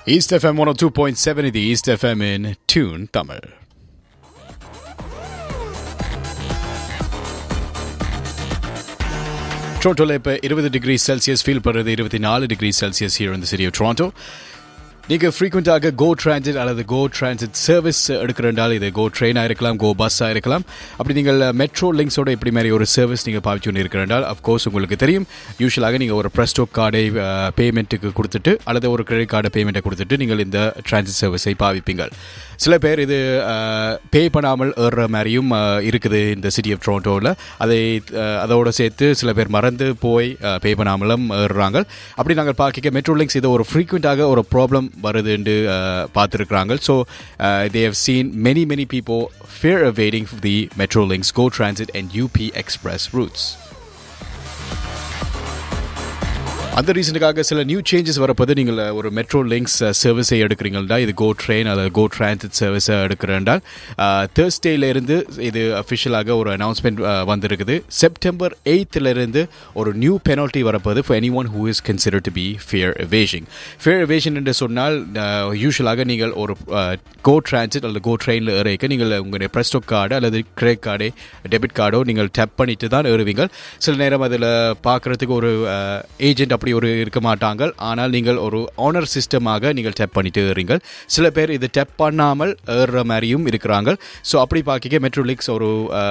East FM one two point seven இது east FM in tune Tamil டொரண்டோவில் இப்போ இருபது டிகிரி செல்சியஸ் ஃபீல் பண்ணுறது இருபத்தி நாலு டிகிரி செல்சியஸ் ஹியர் இந்த சிட்டி ஆஃப் டொரண்டோ நீங்கள் ஃப்ரீக்வெண்ட்டாக கோ டிரான்சிட் அல்லது கோ டிரான்சிட் சர்வீஸ் எடுக்கிறண்டால் இது கோ ட்ரெயினாக இருக்கலாம் கோ பஸ்ஸாக இருக்கலாம் அப்படி நீங்கள் மெட்ரோ லிங்க்ஸோட இப்படி மாதிரி ஒரு சர்வீஸ் நீங்கள் பாவிச்சு கொண்டு இருக்கிறால் அஃப்கோர்ஸ் உங்களுக்கு தெரியும் யூஸ்வலாக நீங்கள் ஒரு ப்ரெஸ்டோ கார்டை பேமெண்ட்டுக்கு கொடுத்துட்டு அல்லது ஒரு கிரெடிட் கார்டை பேமெண்ட்டை கொடுத்துட்டு நீங்கள் இந்த டிரான்சிட் சர்வீஸை பாவிப்பீங்கள் சில பேர் இது பே பண்ணாமல் ஏறுற மாதிரியும் இருக்குது இந்த சிட்டி ஆஃப் டொரண்டோவில் அதை அதோடு சேர்த்து சில பேர் மறந்து போய் பே பண்ணாமலும் ஏறுறாங்க அப்படி நாங்கள் பார்க்க மெட்ரோ லிங்க்ஸ் இது ஒரு ஃப்ரீக்வெண்ட்டாக ஒரு ப்ராப்ளம் வருதுன்னு பார்த்துருக்குறாங்க so they have seen many many people fare waiting the Metrolinx Go Transit and UP Express routes அந்த ரீசனுக்காக சில நியூ சேஞ்சஸ் வரப்போது நீங்கள் ஒரு மெட்ரோ லிங்க்ஸ் சர்வீஸை எடுக்கிறீங்களா இது கோ ட்ரெயின் அல்லது கோ டிரான்சிட் சர்வீஸை எடுக்கிறேன்டால் தேர்ஸ்டேலேருந்து இது அஃபிஷியலாக ஒரு அனௌன்ஸ்மெண்ட் வந்திருக்குது செப்டம்பர் எயித்துலேருந்து ஒரு நியூ பெனால்ட்டி வரப்போது for any one who is consider to be fare எவேஷிங் ஃபியர் எவேஷன் என்று சொன்னால் யூஸ்வலாக நீங்கள் ஒரு கோ டிரான்சிட் அல்லது கோ ட்ரெயினில் ஏறிக்க நீங்கள் உங்களுடைய ப்ரெஸ்டோ கார்டு அல்லது கிரெடிட் கார்டே டெபிட் கார்டோ நீங்கள் டேப் பண்ணிட்டு தான் ஏறுவீங்க சில நேரம் அதில் பார்க்குறதுக்கு ஒரு ஏஜென்ட் அப்படி ஒரு இருக்க மாட்டாங்க ஆனால் நீங்கள் ஒரு ஆனர் சிஸ்டமாக நீங்கள் டெப் பண்ணிட்டு ஏறீங்க சில பேர் இது டெப் பண்ணாமல் ஏறுற மாதிரியும் இருக்கிறாங்க ஸோ அப்படி பார்க்க மெட்ரோலிக்ஸ் ஒரு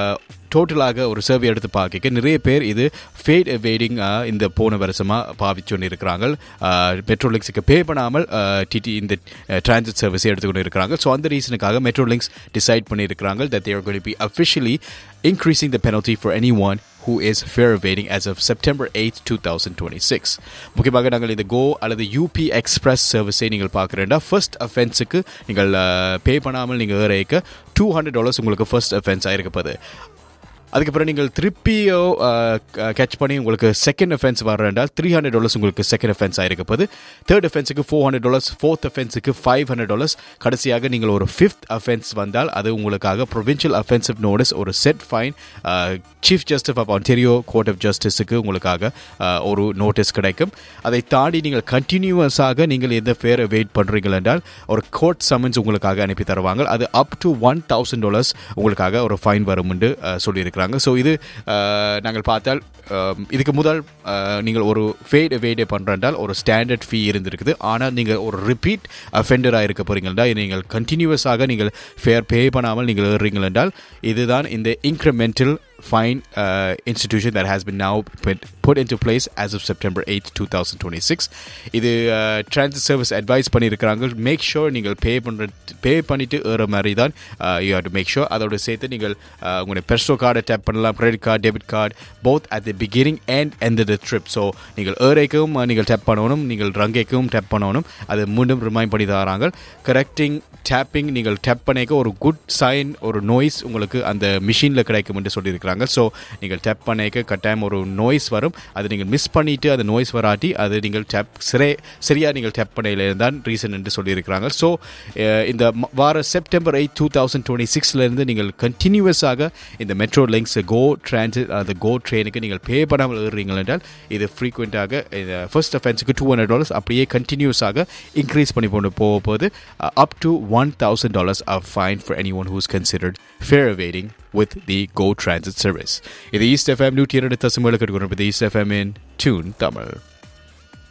டோட்டலாக ஒரு சர்வே எடுத்து பார்க்க நிறைய பேர் இது ஃபேட் வெயிட்டிங் இந்த போன வருஷமாக பாவிச்சு இருக்கிறாங்க மெட்ரோலிங்ஸுக்கு பே பண்ணாமல் டிடி இந்த டிரான்சிட் சர்வீஸை எடுத்துக்கொண்டு இருக்கிறாங்க ஸோ அந்த ரீசனுக்காக மெட்ரோலிங்க்ஸ் டிசைட் பண்ணியிருக்கிறாங்க that their goal be officially increasing the penalty for any one who is fair evading as of September 8, 2026. முக்கியமாக நாங்கள் இந்த கோ அல்லது யூபி எக்ஸ்பிரஸ் சர்வீஸை நீங்கள் பார்க்குறேன்னா ஃபர்ஸ்ட் அஃபென்ஸுக்கு நீங்கள் பே பண்ணாமல் நீங்கள் ஏறைக்க டூ ஹண்ட்ரட் டாலர்ஸ் உங்களுக்கு ஃபர்ஸ்ட் அஃபென்ஸ் ஆயிருக்கப்போது அதுக்கப்புறம் நீங்கள் திருப்பியோ கேட்ச் பண்ணி உங்களுக்கு செகண்ட் அஃபென்ஸ் வர்றால் த்ரீ ஹண்ட்ரட் டாலர்ஸ் உங்களுக்கு செகண்ட் அஃபென்ஸ் ஆயிருக்க போது தேர்ட் அஃபென்ஸுக்கு ஃபோர் ஹண்ட்ரட் டாலர்ஸ் ஃபோர்த் அஃபென்ஸுக்கு ஃபைவ் ஹண்ட்ரட் டாலர்ஸ் கடைசியாக நீங்கள் ஒரு ஃபிஃப்த் அஃபென்ஸ் வந்தால் அது உங்களுக்காக ப்ரொவின்ஷியல் அஃபென்சிவ் நோட்டீஸ் ஒரு set fine chief justice of Ontario court of ஜஸ்டிஸுக்கு உங்களுக்காக ஒரு நோட்டீஸ் கிடைக்கும் அதை தாண்டி நீங்கள் கண்டினியூவஸாக நீங்கள் எந்த ஃபேர் வெயிட் பண்ணுறீங்கள் என்றால் ஒரு கோர்ட் சம்மன்ஸ் உங்களுக்காக அனுப்பி தருவாங்க அது up to one thousand dollars உங்களுக்காக ஒரு ஃபைன் வரும் என்று சொல்லியிருக்கிறாங்க ஸோ இது நாங்கள் பார்த்தால் இதுக்கு முதல் நீங்கள் ஒரு ஃபேட் வெயிட்டே பண்ணுறால் ஒரு ஸ்டாண்டர்ட் ஃபீ இருந்திருக்குது ஆனால் நீங்கள் ஒரு ரிப்பீட் அஃபெண்டராக இருக்க போகிறீங்களா நீங்கள் கண்டினியூவஸாக நீங்கள் ஃபேர் பே பண்ணாமல் நீங்கள் ஏறுறீங்கள் என்றால் இதுதான் இந்த incremental fine uh, institution that has been now put, put into place as of September 8, 2026. இது டிரான்சிட் சர்வீஸ் அட்வைஸ் பண்ணியிருக்கிறாங்க மேக் ஷோர் நீங்கள் பே பண்ணுற பே பண்ணிட்டு ஏற மாதிரி தான் you have to make sure அதோட சேர்த்து நீங்கள் உங்களுடைய பெர்ஸ்டோ கார்டை டேப் பண்ணலாம் credit card debit card both at the beginning and end the trip so நீங்கள் ஏறைக்கும் நீங்கள் டேப் பண்ணணும் நீங்கள் ரங்கைக்கும் டேப் பண்ணணும் அது மீண்டும் ரிமைண்ட் பண்ணி தராங்க கரெக்டிங் டேப்பிங் நீங்கள் டேப் பண்ணிக்க ஒரு குட் சைன் ஒரு நோய்ஸ் உங்களுக்கு அந்த மிஷினில் கிடைக்கும் என்று சொல்லியிருக்கிறாங்க ஸோ நீங்கள் டேப் பண்ணிக்க கட்டாயம் ஒரு நோய்ஸ் வரும் அது நீங்கள் மிஸ் பண்ணிவிட்டு அந்த நோய்ஸ் வராட்டி அது நீங்கள் டேப் சிறை சரியாக நீங்கள் டேப் பண்ணையில் தான் ரீசன் என்று சொல்லியிருக்கிறாங்க ஸோ இந்த வார September eight two thousand twenty சிக்ஸ்லேருந்து நீங்கள் கண்டினியூவஸாக இந்த மெட்ரோ லிங்க்ஸ் கோ டிரான்சிட் அந்த கோ ட்ரெயினுக்கு நீங்கள் பே பண்ணாமல் ஏறுறீங்கள் என்றால் இது ஃப்ரீக்வெண்ட்டாக ஃபர்ஸ்ட் அஃபென்ஸுக்கு டூ ஹண்ட்ரட் டாலர்ஸ் அப்படியே கண்டினியூஸாக இன்க்ரீஸ் பண்ணி கொண்டு போக போது up to one thousand dollars of fine for any one who's considered fare waiting with the Go Transit service. இது ஈஸ்ட் எஃப்எம் நூற்றி இரண்டு தசமேழு கட்டுக்கணும் east FM in tune Tamil